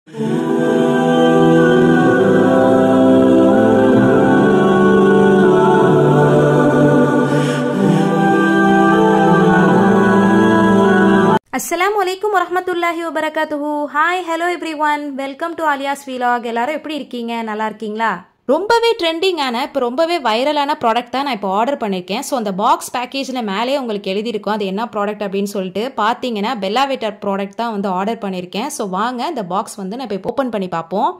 அஸ்ஸலாமு அலைக்கும் வரஹமத்துல்லாஹி வபரகாத்துஹு hi hello everyone welcome to Aliya's vlog எல்லாரும் எப்படி இருக்கீங்க நல்லா இருக்கீங்களா ரொம்பவே ட்ரெண்டிங்கான இப்போ ரொம்பவே வைரலான ப்ராடக்ட் தான் நான் இப்போ ஆர்டர் பண்ணியிருக்கேன் ஸோ அந்த பாக்ஸ் பேக்கேஜில் மேலே உங்களுக்கு எழுதியிருக்கும் அது என்ன ப்ராடக்ட் அப்படின்னு சொல்லிட்டு பார்த்தீங்கன்னா பெல்லாவேட்டர் ப்ராடக்ட் தான் வந்து ஆர்டர் பண்ணியிருக்கேன் ஸோ வாங்க இந்த பாக்ஸ் வந்து நான் இப்போ ஓப்பன் பண்ணி பார்ப்போம்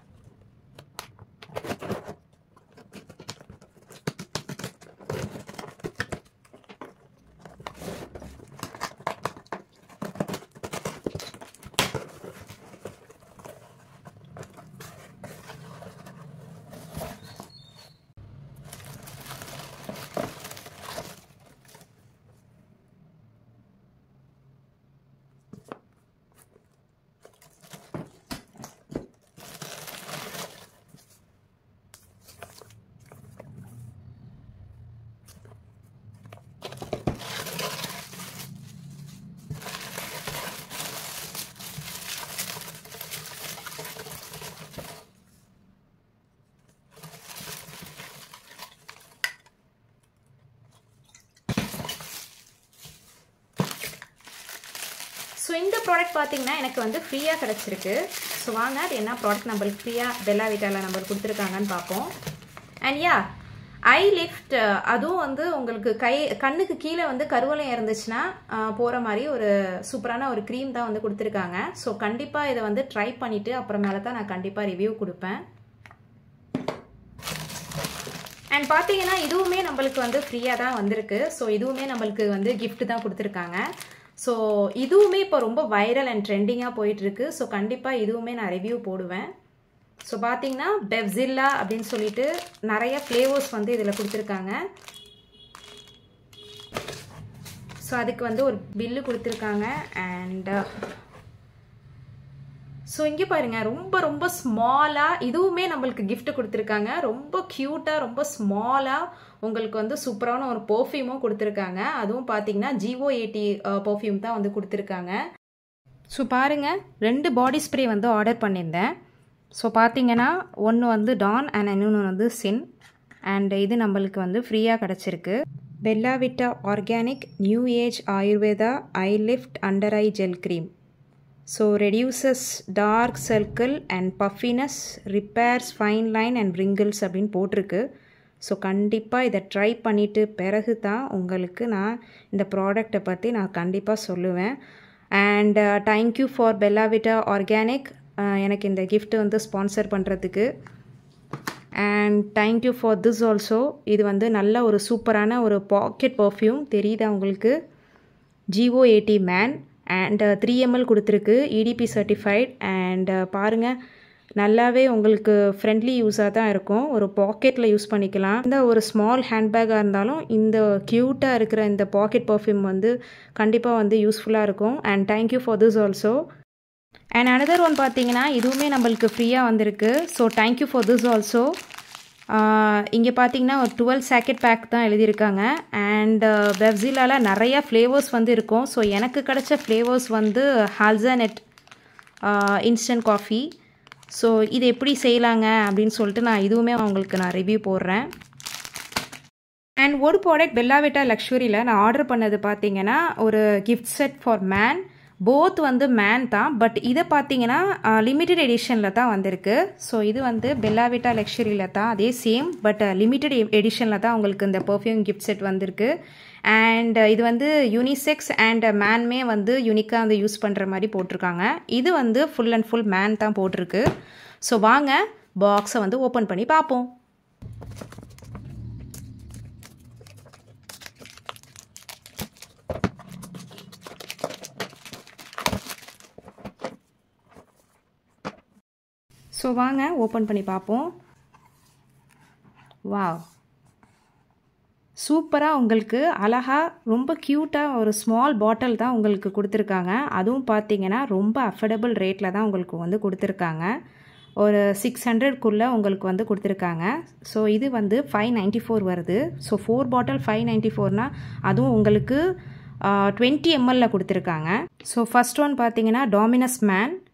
ஸோ இந்த ப்ராடக்ட் பார்த்தீங்கன்னா எனக்கு வந்து ஃப்ரீயாக கிடச்சிருக்கு ஸோ வாங்க அது என்ன ப்ராடக்ட் நம்மளுக்கு ஃப்ரீயாக பெல்லா வீட்டாவில் நம்மளுக்கு கொடுத்துருக்காங்கன்னு பார்ப்போம் அண்ட் யா ஐ லிஃப்ட் அதுவும் வந்து உங்களுக்கு கை கண்ணுக்கு கீழே வந்து கருவலம் இருந்துச்சுன்னா போகிற மாதிரி ஒரு சூப்பரான ஒரு க்ரீம் தான் வந்து கொடுத்துருக்காங்க ஸோ கண்டிப்பாக இதை வந்து ட்ரை பண்ணிவிட்டு அப்புறமேல தான் நான் கண்டிப்பாக ரிவ்யூ கொடுப்பேன் அண்ட் பார்த்தீங்கன்னா இதுவுமே நம்மளுக்கு வந்து ஃப்ரீயாக தான் வந்திருக்கு ஸோ இதுவுமே நம்மளுக்கு வந்து கிஃப்ட் தான் கொடுத்துருக்காங்க ஸோ இதுவுமே இப்போ ரொம்ப வைரல் அண்ட் ட்ரெண்டிங்காக போயிட்டுருக்கு ஸோ கண்டிப்பாக இதுவுமே நான் ரிவ்யூ போடுவேன் ஸோ பார்த்தீங்கன்னா பெவ்சில்லா அப்படின்னு சொல்லிட்டு நிறைய ஃப்ளேவர்ஸ் வந்து இதில் கொடுத்துருக்காங்க ஸோ அதுக்கு வந்து ஒரு பில்லு கொடுத்துருக்காங்க அண்ட் ஸோ இங்கே பாருங்க ரொம்ப ரொம்ப ஸ்மாலாக இதுவுமே நம்மளுக்கு கிஃப்ட் கொடுத்துருக்காங்க ரொம்ப க்யூட்டாக ரொம்ப ஸ்மாலாக உங்களுக்கு வந்து சூப்பரான ஒரு பர்ஃப்யூமும் கொடுத்துருக்காங்க அதுவும் பார்த்தீங்கன்னா ஜிஓ எயிட்டி பர்ஃப்யூம் தான் வந்து கொடுத்துருக்காங்க ஸோ பாருங்கள் ரெண்டு பாடி ஸ்ப்ரே வந்து ஆர்டர் பண்ணியிருந்தேன் ஸோ பார்த்தீங்கன்னா ஒன்று வந்து டான் அண்ட் இன்னொன்று வந்து சின் அண்ட் இது நம்மளுக்கு வந்து ஃப்ரீயாக கிடச்சிருக்கு Bellavita organic new age ayurveda eye lift under eye gel cream so reduces dark circle and puffiness repairs fine line and wrinkles அப்படின்னு போட்டிருக்கு ஸோ கண்டிப்பாக இதை ட்ரை பண்ணிவிட்டு பிறகு தான் உங்களுக்கு நான் இந்த ப்ராடக்டை பற்றி நான் கண்டிப்பாக சொல்லுவேன் and thank you for Bellavita organic எனக்கு இந்த கிஃப்ட் வந்து ஸ்பான்சர் பண்ணுறதுக்கு and thank you for this also இது வந்து நல்ல ஒரு சூப்பரான ஒரு பாக்கெட் பர்ஃப்யூம் தெரியுதா உங்களுக்கு GO eighty man and three ml கொடுத்துருக்கு இடிபி சர்டிஃபைட் அண்ட் பாருங்கள் நல்லாவே உங்களுக்கு ஃப்ரெண்ட்லி யூஸாக தான் இருக்கும் ஒரு பாக்கெட்டில் யூஸ் பண்ணிக்கலாம் இந்த ஒரு ஸ்மால் ஹேண்ட்பேக்காக இருந்தாலும் இந்த க்யூட்டாக இருக்கிற இந்த பாக்கெட் பர்ஃப்யூம் வந்து கண்டிப்பாக வந்து யூஸ்ஃபுல்லாக இருக்கும் and thank you for this also and another one பார்த்தீங்கன்னா இதுவுமே நம்மளுக்கு ஃப்ரீயாக வந்திருக்கு so thank you for this also இங்கே பார்த்தீங்கன்னா ஒரு டுவெல் சேக்கெட் பேக் தான் எழுதியிருக்காங்க அண்ட் வெப்சிலாவில் நிறையா ஃப்ளேவர்ஸ் வந்து இருக்கும் ஸோ எனக்கு கிடைச்ச ஃப்ளேவர்ஸ் வந்து ஹால்சனெட் இன்ஸ்டன்ட் காஃபி ஸோ இது எப்படி செய்யலாங்க அப்படின்னு சொல்லிட்டு நான் இதுவுமே அவங்களுக்கு நான் ரிவ்யூ போடுறேன் அண்ட் ஒரு ப்ராடக்ட் பெல்லாவிட்டா லக்ஸுரியில் நான் ஆர்டர் பண்ணது பார்த்தீங்கன்னா ஒரு gift set for man both வந்து மேன் தான் பட் இதை பார்த்தீங்கன்னா லிமிட்டெட் எடிஷனில் தான் வந்திருக்கு ஸோ இது வந்து பெல்லாவிட்டா லக்ஸரியில் தான் அதே சேம் பட் லிமிட்டெட் எடிஷனில் தான் உங்களுக்கு இந்த பர்ஃப்யூம் கிஃப்ட் செட் வந்திருக்கு அண்ட் இது வந்து யூனிசெக்ஸ் அண்ட் மேன்மே வந்து யூனிக்காக வந்து யூஸ் பண்ணுற மாதிரி போட்டிருக்காங்க இது வந்து ஃபுல் அண்ட் ஃபுல் மேன் தான் போட்டிருக்கு ஸோ வாங்க பாக்ஸை வந்து ஓப்பன் பண்ணி பார்ப்போம் ஸோ வாங்க ஓப்பன் பண்ணி பார்ப்போம் வா சூப்பராக உங்களுக்கு அழகாக ரொம்ப க்யூட்டாக ஒரு ஸ்மால் பாட்டில் தான் உங்களுக்கு கொடுத்துருக்காங்க அதுவும் பார்த்தீங்கன்னா ரொம்ப அஃபர்டபுள் ரேட்டில் தான் உங்களுக்கு வந்து கொடுத்துருக்காங்க ஒரு சிக்ஸ் ஹண்ட்ரட்குள்ளே உங்களுக்கு வந்து கொடுத்துருக்காங்க ஸோ இது வந்து ஃபைவ் நைன்ட்டி ஃபோர் வருது so four bottle five ninety ஃபோர்னால் அதுவும் உங்களுக்கு டுவெண்ட்டி எம்எல்ல கொடுத்துருக்காங்க ஸோ ஃபஸ்ட் ஒன் பார்த்தீங்கன்னா Dominus man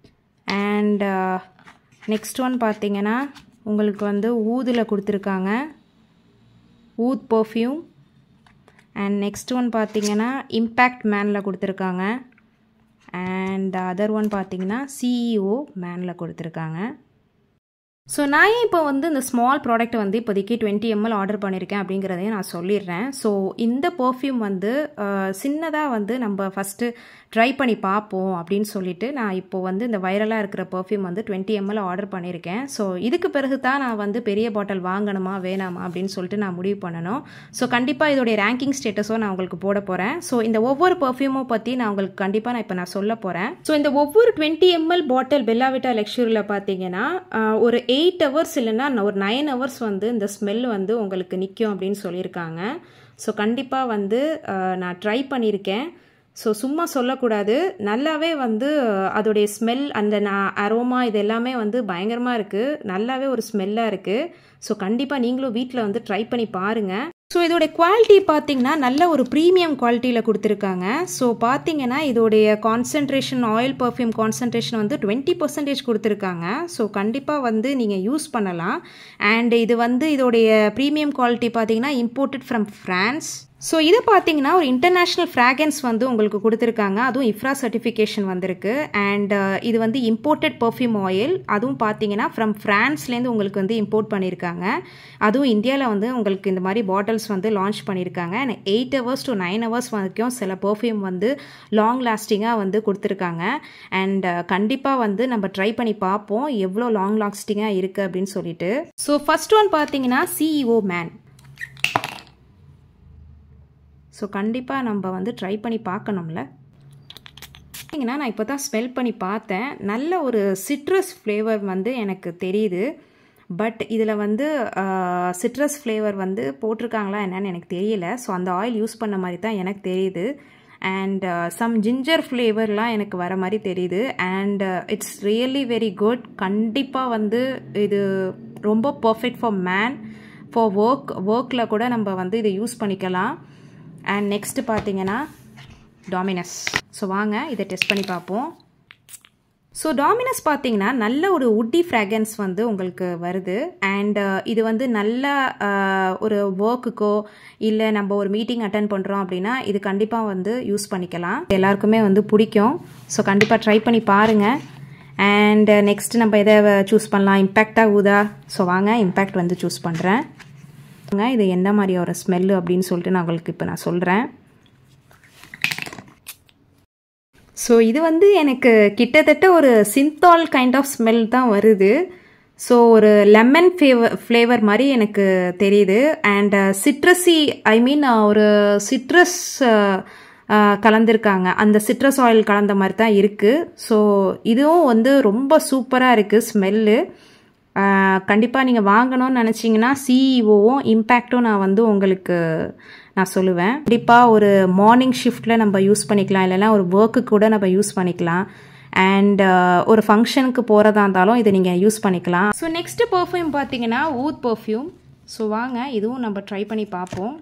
and next one பார்த்தீங்கன்னா உங்களுக்கு வந்து ஊதில் கொடுத்துருக்காங்க oud perfume and next one பார்த்தீங்கன்னா இம்பேக்ட் மேனில் கொடுத்துருக்காங்க அண்ட் அதர் ஒன் பார்த்தீங்கன்னா சிஇஓ மேனில் கொடுத்துருக்காங்க ஸோ நான் ஏன் இப்போ வந்து இந்த ஸ்மால் ப்ராடக்ட் வந்து இப்போதைக்கு டுவெண்ட்டி எம்எல் ஆர்டர் பண்ணியிருக்கேன் அப்படிங்கிறதையும் நான் சொல்லிடுறேன் ஸோ இந்த பர்ஃப்யூம் வந்து சின்னதாக வந்து நம்ம ஃபஸ்ட்டு ட்ரை பண்ணி பார்ப்போம் அப்படின்னு சொல்லிட்டு நான் இப்போ வந்து இந்த வைரலாக இருக்கிற பர்ஃப்யூம் வந்து டுவெண்ட்டி எம்எல் ஆர்டர் பண்ணியிருக்கேன் ஸோ இதுக்கு பிறகு தான் நான் வந்து பெரிய பாட்டில் வாங்கணுமா வேணாமா அப்படின்னு சொல்லிட்டு நான் முடிவு பண்ணணும் ஸோ கண்டிப்பாக இதோடைய ரேங்கிங் ஸ்டேட்டஸோ நான் உங்களுக்கு போட போகிறேன் ஸோ இந்த ஒவ்வொரு பர்ஃப்யூமும் பற்றி நான் உங்களுக்கு கண்டிப்பாக நான் இப்போ நான் சொல்ல போகிறேன் ஸோ இந்த ஒவ்வொரு டுவெண்ட்டி எம்எல் பாட்டில் பெல்லாவிட்டா லெக்சூரில் பார்த்தீங்கன்னா ஒரு எயிட் ஹவர்ஸ் இல்லைன்னா ஒரு நைன் ஹவர்ஸ் வந்து இந்த ஸ்மெல் வந்து உங்களுக்கு நிற்கும் அப்படின்னு சொல்லியிருக்காங்க ஸோ கண்டிப்பாக வந்து நான் ட்ரை பண்ணியிருக்கேன் ஸோ சும்மா சொல்லக்கூடாது நல்லாவே வந்து அதோடைய ஸ்மெல் அந்த நான் அரோமா இது எல்லாமே வந்து பயங்கரமாக இருக்குது நல்லாவே ஒரு ஸ்மெல்லாக இருக்குது ஸோ கண்டிப்பாக நீங்களும் வீட்டில் வந்து ட்ரை பண்ணி பாருங்கள் ஸோ இதோடைய குவாலிட்டி பார்த்தீங்கன்னா நல்ல ஒரு ப்ரீமியம் குவாலிட்டியில் கொடுத்துருக்காங்க ஸோ பார்த்தீங்கன்னா இதோடைய கான்சன்ட்ரேஷன் ஆயில் பர்ஃப்யூம் கான்சன்ட்ரேஷன் வந்து டுவெண்ட்டி பர்சன்டேஜ் கொடுத்துருக்காங்க ஸோ கண்டிப்பாக வந்து நீங்கள் யூஸ் பண்ணலாம் அண்ட் இது வந்து இதோடைய ப்ரீமியம் குவாலிட்டி பார்த்தீங்கன்னா இம்போர்ட்டட் ஃப்ரம் ஃப்ரான்ஸ் ஸோ இது பார்த்தீங்கன்னா ஒரு இன்டர்நேஷ்னல் ஃப்ராகன்ஸ் வந்து உங்களுக்கு கொடுத்துருக்காங்க அதுவும் இஃப்ரா சர்டிஃபிகேஷன் வந்திருக்கு அண்ட் இது வந்து இம்போர்ட்டட் பர்ஃப்யூம் ஆயில் அதுவும் பார்த்தீங்கன்னா ஃப்ரம் ஃப்ரான்ஸ்லேருந்து உங்களுக்கு வந்து இம்போர்ட் பண்ணியிருக்காங்க அதுவும் இந்தியாவில் வந்து உங்களுக்கு இந்த மாதிரி பாட்டில்ஸ் வந்து லான்ச் பண்ணியிருக்காங்க and eight hours to nine hours வரைக்கும் சில பர்ஃப்யூம் வந்து லாங் லாஸ்டிங்காக வந்து கொடுத்துருக்காங்க அண்ட் கண்டிப்பாக வந்து நம்ம ட்ரை பண்ணி பார்ப்போம் எவ்வளோ லாங் லாஸ்டிங்காக இருக்குது அப்படின்னு சொல்லிட்டு ஸோ ஃபர்ஸ்ட் ஒன் பார்த்தீங்கன்னா சிஇஓ மேன் ஸோ கண்டிப்பாக நம்ம வந்து ட்ரை பண்ணி பார்க்கணும்ல பார்த்தீங்கன்னா நான் இப்போ தான் ஸ்மெல் பண்ணி பார்த்தேன் நல்ல ஒரு சிட்ரஸ் ஃப்ளேவர் வந்து எனக்கு தெரியுது பட் இதில் வந்து சிட்ரஸ் ஃப்ளேவர் வந்து போட்டிருக்காங்களா என்னன்னு எனக்கு தெரியல ஸோ அந்த ஆயில் யூஸ் பண்ண மாதிரி தான் எனக்கு தெரியுது அண்ட் சம் ஜிஞ்சர் ஃப்ளேவர்லாம் எனக்கு வர மாதிரி தெரியுது and it's really very good கண்டிப்பாக வந்து இது ரொம்ப perfect for man for work ஒர்க்கில் கூட நம்ம வந்து இதை யூஸ் பண்ணிக்கலாம் அண்ட் நெக்ஸ்ட்டு பார்த்தீங்கன்னா டாமினஸ் ஸோ வாங்க இதை டெஸ்ட் பண்ணி பார்ப்போம் ஸோ டாமினஸ் பார்த்தீங்கன்னா நல்ல ஒரு உட்டி ஃப்ராகன்ஸ் வந்து உங்களுக்கு வருது அண்ட் இது வந்து நல்ல ஒரு ஒர்க்குக்கோ இல்லை நம்ம ஒரு மீட்டிங் அட்டன் பண்ணுறோம் அப்படின்னா இது கண்டிப்பாக வந்து யூஸ் பண்ணிக்கலாம் எல்லாருக்குமே வந்து பிடிக்கும் ஸோ கண்டிப்பாக ட்ரை பண்ணி பாருங்கள் அண்ட் நெக்ஸ்ட் நம்ம எதை சூஸ் பண்ணலாம் இம்பேக்டாக ஊதா ஸோ வாங்க இம்பேக்ட் வந்து சூஸ் பண்ணுறேன் இது எந்த மாதிரி ஒரு ஸ்மெல்லு அப்படின்னு சொல்லிட்டு நான் உங்களுக்கு இப்போ நான் சொல்கிறேன் ஸோ இது வந்து எனக்கு கிட்டத்தட்ட ஒரு சிந்தால் கைண்ட் ஆஃப் ஸ்மெல் தான் வருது ஸோ ஒரு லெமன் ஃப்ளேவர் ஃப்ளேவர் மாதிரி எனக்கு தெரியுது அண்ட் சிட்ரஸி ஐ மீன் ஒரு சிட்ரஸ் கலந்துருக்காங்க அந்த சிட்ரஸ் ஆயில் கலந்த மாதிரி தான் இருக்குது ஸோ இதுவும் வந்து ரொம்ப சூப்பராக இருக்குது ஸ்மெல்லு கண்டிப்பாக நீங்கள் வாங்கணும்னு நினச்சிங்கன்னா சிஇஓவும் இம்பேக்டும் நான் வந்து உங்களுக்கு நான் சொல்லுவேன் கண்டிப்பாக ஒரு மார்னிங் ஷிஃப்ட்டில் நம்ம யூஸ் பண்ணிக்கலாம் இல்லைனா ஒரு ஒர்க்கு கூட நம்ம யூஸ் பண்ணிக்கலாம் அண்ட் ஒரு ஃபங்க்ஷனுக்கு போகிறதா இருந்தாலும் இதை நீங்கள் யூஸ் பண்ணிக்கலாம் ஸோ நெக்ஸ்ட்டு பர்ஃப்யூம் பார்த்தீங்கன்னா ஊத் பர்ஃப்யூம் ஸோ வாங்க இதுவும் நம்ம ட்ரை பண்ணி பார்ப்போம்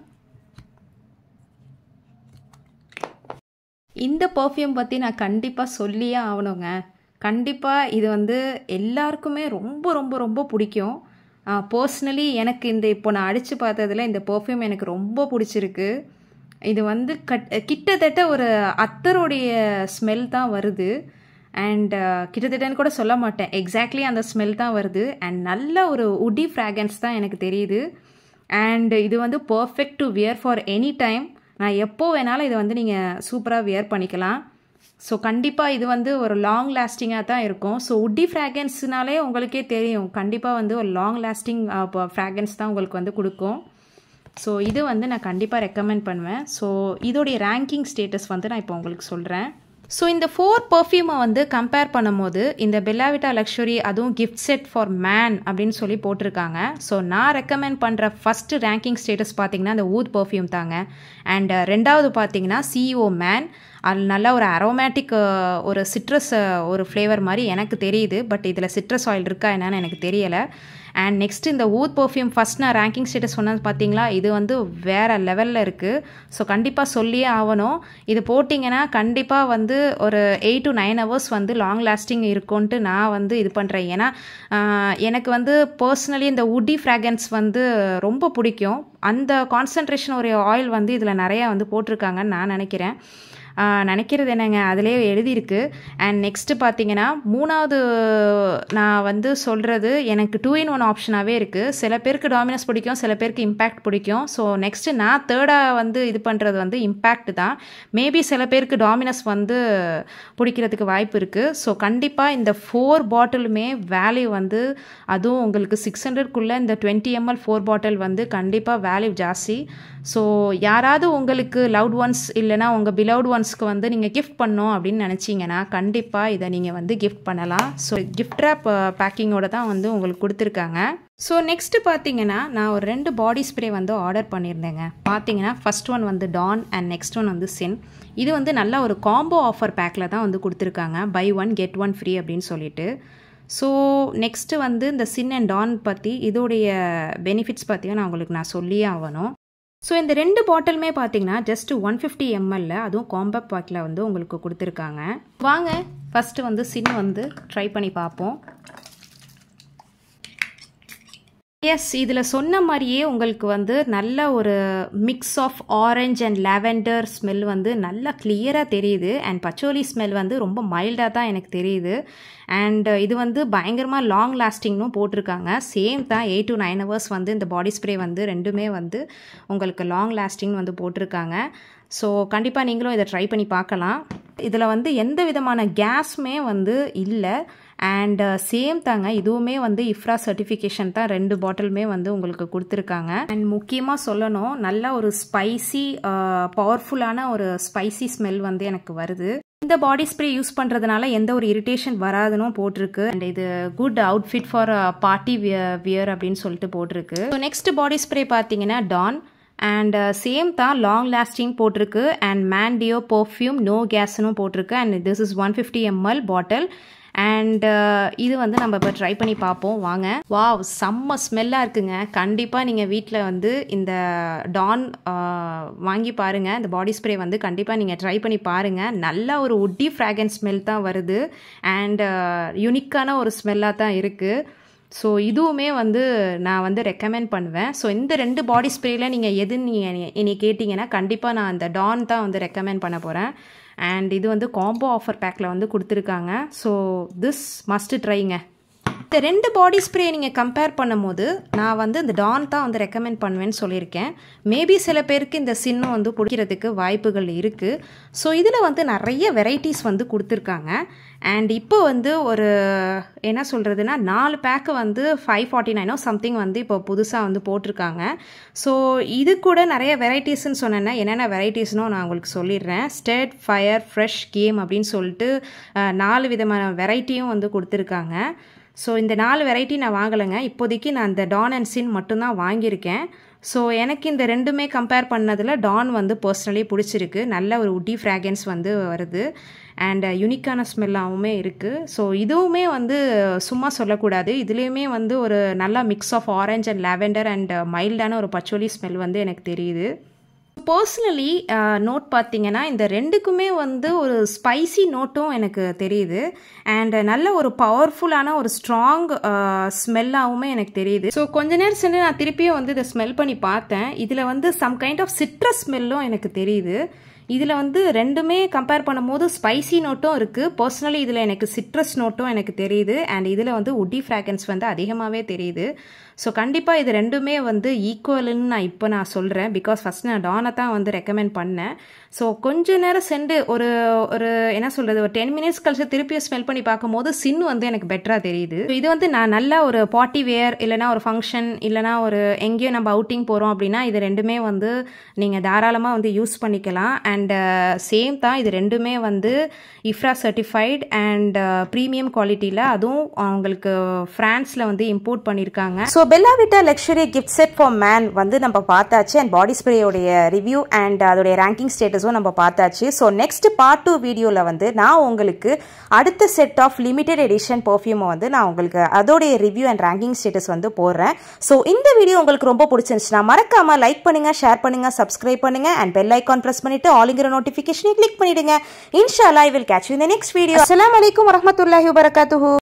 இந்த பர்ஃப்யூம் பற்றி நான் கண்டிப்பாக சொல்லியே ஆகணுங்க கண்டிப்பாக இது வந்து எல்லாருக்குமே ரொம்ப ரொம்ப ரொம்ப பிடிக்கும் பர்சனலி எனக்கு இந்த இப்போ நான் அடித்து பார்த்ததில் இந்த பர்ஃப்யூம் எனக்கு ரொம்ப பிடிச்சிருக்கு இது வந்து கட் கிட்டத்தட்ட ஒரு அத்தருடைய ஸ்மெல் தான் வருது அண்ட் கிட்டத்தட்டன்னு கூட சொல்ல மாட்டேன் எக்ஸாக்ட்லி அந்த ஸ்மெல் தான் வருது அண்ட் நல்ல ஒரு உடி ஃப்ராகன்ஸ் தான் எனக்கு தெரியுது அண்ட் இது வந்து perfect to wear for any time நான் எப்போ வேணாலும் இதை வந்து நீங்கள் சூப்பராக வியர் பண்ணிக்கலாம் ஸோ கண்டிப்பாக இது வந்து ஒரு லாங் லாஸ்டிங்காக தான் இருக்கும் ஸோ உட்டி ஃப்ராகன்ஸ்னாலே உங்களுக்கே தெரியும் கண்டிப்பாக வந்து ஒரு லாங் லாஸ்டிங் ஃப்ராகன்ஸ் தான் உங்களுக்கு வந்து கொடுக்கும் ஸோ இது வந்து நான் கண்டிப்பாக ரெக்கமெண்ட் பண்ணுவேன் ஸோ இதோடைய ரேங்கிங் ஸ்டேட்டஸ் வந்து நான் இப்போ உங்களுக்கு சொல்கிறேன் ஸோ இந்த ஃபோர் பர்ஃப்யூமை வந்து கம்பேர் பண்ணும்போது இந்த பெல்லாவிட்டா லக்ஸுரி அதுவும் கிஃப்ட் செட் ஃபார் மேன் அப்படின்னு சொல்லி போட்டிருக்காங்க ஸோ நான் ரெக்கமெண்ட் பண்ணுற ஃபஸ்ட்டு ரேங்கிங் ஸ்டேட்டஸ் பார்த்தீங்கன்னா இந்த ஊத் பர்ஃப்யூம் தாங்க அண்ட் ரெண்டாவது பார்த்தீங்கன்னா சிஇஓ மேன் அது நல்ல ஒரு அரோமேட்டிக் ஒரு சிட்ரஸ் ஒரு ஃப்ளேவர் மாதிரி எனக்கு தெரியுது பட் இதில் சிட்ரஸ் ஆயில் இருக்கா என்னன்னு எனக்கு தெரியலை அண்ட் நெக்ஸ்ட் இந்த ஊத் பர்ஃப்யூம் ஃபஸ்ட் நான் ரேங்கிங் ஸ்டேட்டஸ் சொன்னது பார்த்தீங்களா இது வந்து வேறு லெவலில் இருக்குது ஸோ கண்டிப்பாக சொல்லியே ஆகணும் இது போட்டிங்கன்னா கண்டிப்பாக வந்து ஒரு எயிட் டு நைன் ஹவர்ஸ் வந்து லாங் லாஸ்டிங் இருக்கும்ன்ட்டு நான் வந்து இது பண்ணுறேன் ஏன்னா எனக்கு வந்து பர்சனலி இந்த உட்டி ஃப்ராகன்ஸ் வந்து ரொம்ப பிடிக்கும் அந்த கான்சன்ட்ரேஷன் ஒரு ஆயில் வந்து இதில் நிறையா வந்து போட்டிருக்காங்கன்னு நான் நினைக்கிறேன் நினைக்கிறது என்னங்க அதிலே எழுதியிருக்கு அண்ட் நெக்ஸ்ட்டு பார்த்தீங்கன்னா மூணாவது நான் வந்து சொல்கிறது எனக்கு டூ இன் ஒன் ஆப்ஷனாகவே இருக்குது சில பேருக்கு டாமினஸ் பிடிக்கும் சில பேருக்கு இம்பேக்ட் பிடிக்கும் ஸோ நெக்ஸ்ட்டு நான் தேர்டாக வந்து இது பண்ணுறது வந்து இம்பேக்ட் தான் மேபி சில பேருக்கு டாமினஸ் வந்து பிடிக்கிறதுக்கு வாய்ப்பு இருக்குது ஸோ கண்டிப்பாக இந்த ஃபோர் பாட்டிலுமே வேல்யூ வந்து அதுவும் உங்களுக்கு சிக்ஸ் ஹண்ட்ரட்குள்ளே இந்த டுவெண்ட்டி எம்எல் ஃபோர் பாட்டில் வந்து கண்டிப்பாக வேல்யூ ஜாஸ்தி ஸோ யாராவது உங்களுக்கு லவ்ட் ஒன்ஸ் இல்லைனா உங்கள் பிலவுட் ஒன்ஸ்க்கு வந்து நீங்கள் கிஃப்ட் பண்ணோம் அப்படின்னு நினச்சிங்கன்னா கண்டிப்பாக இதை நீங்கள் வந்து கிஃப்ட் பண்ணலாம் ஸோ கிஃப்ட் ரேப் பேக்கிங்கோட தான் வந்து உங்களுக்கு கொடுத்துருக்காங்க ஸோ நெக்ஸ்ட்டு பார்த்தீங்கன்னா நான் ஒரு ரெண்டு பாடி ஸ்ப்ரே வந்து ஆர்டர் பண்ணியிருந்தேங்க பார்த்தீங்கன்னா ஃபஸ்ட் ஒன் வந்து டான் அண்ட் நெக்ஸ்ட் ஒன் வந்து சின் இது வந்து நல்ல ஒரு காம்போ ஆஃபர் பேக்கில் தான் வந்து கொடுத்துருக்காங்க buy one get one free அப்படின்னு சொல்லிட்டு ஸோ நெக்ஸ்ட்டு வந்து இந்த சின் அண்ட் டான் பற்றி இதோடைய பெனிஃபிட்ஸ் பற்றியும் நான் உங்களுக்கு நான் சொல்லியே ஆகணும் ஸோ இந்த ரெண்டு பாட்டிலுமே பார்த்தீங்கன்னா ஜஸ்ட் ஒன் ஃபிஃப்டி எம்எல்ல அதுவும் காம்பேக்ட் பேக்கில் வந்து உங்களுக்கு கொடுத்துருக்காங்க வாங்க ஃபஸ்ட்டு வந்து சின் வந்து ட்ரை பண்ணி பார்ப்போம் எஸ் இதில் சொன்ன மாதிரியே உங்களுக்கு வந்து நல்ல ஒரு mix of orange and lavender smell வந்து நல்லா கிளியராக தெரியுது அண்ட் பச்சோலி ஸ்மெல் வந்து ரொம்ப மைல்டாக தான் எனக்கு தெரியுது அண்ட் இது வந்து பயங்கரமாக லாங் லாஸ்டிங்னும் போட்டிருக்காங்க சேம் தான் எயிட் டு நைன் ஹவர்ஸ் வந்து இந்த பாடி ஸ்ப்ரே வந்து ரெண்டுமே வந்து உங்களுக்கு லாங் லாஸ்டிங் வந்து போட்டிருக்காங்க ஸோ கண்டிப்பாக நீங்களும் இதை ட்ரை பண்ணி பார்க்கலாம் இதில் வந்து எந்த விதமான கேஸுமே வந்து இல்லை அண்ட் சேம் தாங்க இதுவுமே வந்து இஃப்ரா சர்டிஃபிகேஷன் தான் ரெண்டு பாட்டிலுமே வந்து உங்களுக்கு கொடுத்துருக்காங்க அண்ட் முக்கியமாக சொல்லணும் நல்ல ஒரு ஸ்பைசி பவர்ஃபுல்லான ஒரு ஸ்பைசி ஸ்மெல் வந்து எனக்கு வருது இந்த பாடி ஸ்ப்ரே யூஸ் பண்ணுறதுனால எந்த ஒரு இரிட்டேஷன் வராதுன்னு போட்டிருக்கு அண்ட் இது good outfit for party wear அப்படின்னு சொல்லிட்டு போட்டிருக்கு ஸோ நெக்ஸ்ட் பாடி ஸ்ப்ரே பார்த்தீங்கன்னா டான் அண்ட் சேம் தான் லாங் லாஸ்டிங் போட்டிருக்கு அண்ட் மேண்டியோ பர்ஃப்யூம் நோ கேஸ்னும் போட்டிருக்கு and this is one fifty ml bottle and இது வந்து நம்ம இப்போ ட்ரை பண்ணி பார்ப்போம் வாங்க வா செம்ம ஸ்மெல்லாக இருக்குங்க கண்டிப்பாக நீங்கள் வீட்டில் வந்து இந்த டான் வாங்கி பாருங்கள் இந்த பாடி ஸ்ப்ரே வந்து கண்டிப்பாக நீங்கள் ட்ரை பண்ணி பாருங்கள் நல்ல ஒரு உட்டி ஃப்ராகன்ஸ் ஸ்மெல் தான் வருது அண்ட் யுனிக்கான ஒரு ஸ்மெல்லாக தான் இருக்குது ஸோ இதுவுமே வந்து நான் வந்து ரெக்கமெண்ட் பண்ணுவேன் ஸோ இந்த ரெண்டு பாடி ஸ்ப்ரேயில் நீங்கள் எது நீங்கள் என்னை கேட்டிங்கன்னா கண்டிப்பாக நான் அந்த டான் தான் வந்து ரெக்கமெண்ட் பண்ண போகிறேன் அண்ட் இது வந்து காம்போ ஆஃபர் பேக்கில் வந்து கொடுத்துருக்காங்க ஸோ திஸ் மஸ்ட் ட்ரைங்க இந்த ரெண்டு பாடி ஸ்ப்ரே நீங்கள் கம்பேர் பண்ணும்போது நான் வந்து இந்த டான் தான் வந்து ரெக்கமெண்ட் பண்ணுவேன்னு சொல்லியிருக்கேன் மேபி சில பேருக்கு இந்த சின்னம் வந்து பிடிக்கிறதுக்கு வாய்ப்புகள் இருக்குது ஸோ இதில் வந்து நிறைய வெரைட்டிஸ் வந்து கொடுத்துருக்காங்க அண்ட் இப்போ வந்து ஒரு என்ன சொல்கிறதுனா நாலு பேக்கு வந்து ஃபைவ் ஃபார்ட்டி நைனோ சம்திங் வந்து இப்போ புதுசாக வந்து போட்டிருக்காங்க ஸோ இது கூட நிறைய வெரைட்டிஸ்ன்னு சொன்னேன்னா என்னென்ன வெரைட்டிஸ்னோ நான் உங்களுக்கு சொல்லிடுறேன் ஸ்டேட் ஃபயர் ஃப்ரெஷ் கேம் அப்படின்னு சொல்லிட்டு நாலு விதமான வெரைட்டியும் வந்து கொடுத்துருக்காங்க ஸோ இந்த நாலு வெரைட்டி நான் வாங்கலைங்க இப்போதைக்கு நான் இந்த டான் அண்ட் சின் மட்டும்தான் வாங்கியிருக்கேன் ஸோ எனக்கு இந்த ரெண்டுமே கம்பேர் பண்ணதில் டான் வந்து பர்சனலி பிடிச்சிருக்கு நல்ல ஒரு உட்டி ஃப்ராகன்ஸ் வந்து வருது அண்ட் யுனிக்கான ஸ்மெல்லாகவுமே இருக்குது ஸோ இதுவுமே வந்து சும்மா சொல்லக்கூடாது இதுலேயுமே வந்து ஒரு நல்ல mix of orange and lavender and மைல்டான ஒரு பச்சோலி ஸ்மெல் வந்து எனக்கு தெரியுது பர்சனலி நோட் பார்த்தீங்கன்னா இந்த ரெண்டுக்குமே வந்து ஒரு ஸ்பைசி நோட்டும் எனக்கு தெரியுது அண்ட் நல்ல ஒரு பவர்ஃபுல்லான ஒரு ஸ்ட்ராங் ஸ்மெல்லாகவுமே எனக்கு தெரியுது ஸோ கொஞ்ச நேரம் சென்று நான் திருப்பியும் வந்து இதை ஸ்மெல் பண்ணி பார்த்தேன் இதில் வந்து சம் கைண்ட் ஆஃப் சிட்ரஸ் ஸ்மெல்லும் எனக்கு தெரியுது இதில் வந்து ரெண்டுமே கம்பேர் பண்ணும்போது ஸ்பைசி நோட்டும் இருக்குது பர்சனலி இதில் எனக்கு சிட்ரஸ் நோட்டும் எனக்கு தெரியுது அண்ட் இதில் வந்து உட்டி ஃப்ராகன்ஸ் வந்து அதிகமாகவே தெரியுது ஸோ கண்டிப்பாக இது ரெண்டுமே வந்து ஈக்குவலுன்னு நான் இப்போ நான் சொல்கிறேன் பிகாஸ் ஃபஸ்ட் நான் டானை தான் வந்து ரெக்கமெண்ட் பண்ணேன் ஸோ கொஞ்ச நேரம் சென்று ஒரு ஒரு என்ன சொல்கிறது ஒரு டென் மினிட்ஸ் கழிச்சு திருப்பியும் ஸ்மெல் பண்ணி பார்க்கும்போது சின் வந்து எனக்கு பெட்டராக தெரியுது இது வந்து நான் நல்ல ஒரு பார்ட்டி வேர் இல்லைனா ஒரு ஃபங்க்ஷன் இல்லைனா ஒரு எங்கேயோ நம்ம அவுட்டிங் போகிறோம் அப்படின்னா இது ரெண்டுமே வந்து நீங்கள் தாராளமாக வந்து யூஸ் பண்ணிக்கலாம் அண்ட் சேம் தான் இது ரெண்டுமே வந்து இஃப்ரா சர்டிஃபைட் அண்ட் ப்ரீமியம் குவாலிட்டியில் அதுவும் அவங்களுக்கு ஃப்ரான்ஸில் வந்து இம்போர்ட் பண்ணியிருக்காங்க so Bella Vita luxury gift set for man வந்து நம்ம பார்த்தாச்சு அண்ட் பாடி ஸ்ப்ரேயோடைய ரிவ்யூ அண்ட் அதோடைய ரேங்கிங் ஸ்டேட்டஸும் நம்ம பார்த்தாச்சு ஸோ நெக்ஸ்ட் பார்ட் டூ வீடியோவில் வந்து நான் உங்களுக்கு அடுத்த செட் ஆஃப் லிமிடெட் எடிஷன் பர்ஃப்யூமை வந்து நான் உங்களுக்கு அதோடைய ரிவ்யூ அண்ட் ரேங்கிங் ஸ்டேட்டஸ் வந்து போடுறேன் ஸோ இந்த வீடியோ உங்களுக்கு ரொம்ப பிடிச்சிருந்துச்சுன்னா மறக்காம லைக் பண்ணுங்க ஷேர் பண்ணுங்க சப்ஸ்கிரைப் பண்ணுங்க அண்ட் பெல் ஐக்கான் ப்ரெஸ் பண்ணிட்டு ஆலிங்கிற நோட்டிஃபிகேஷனை கிளிக் பண்ணிடுங்க இன்ஷா அல்லா ஐ வில் கேட்ச் யூ இந்த நெக்ஸ்ட் வீடியோ அஸ்லாம் வலைக்கம் வரமத்துல்லாஹி வபரகாத்துஹூ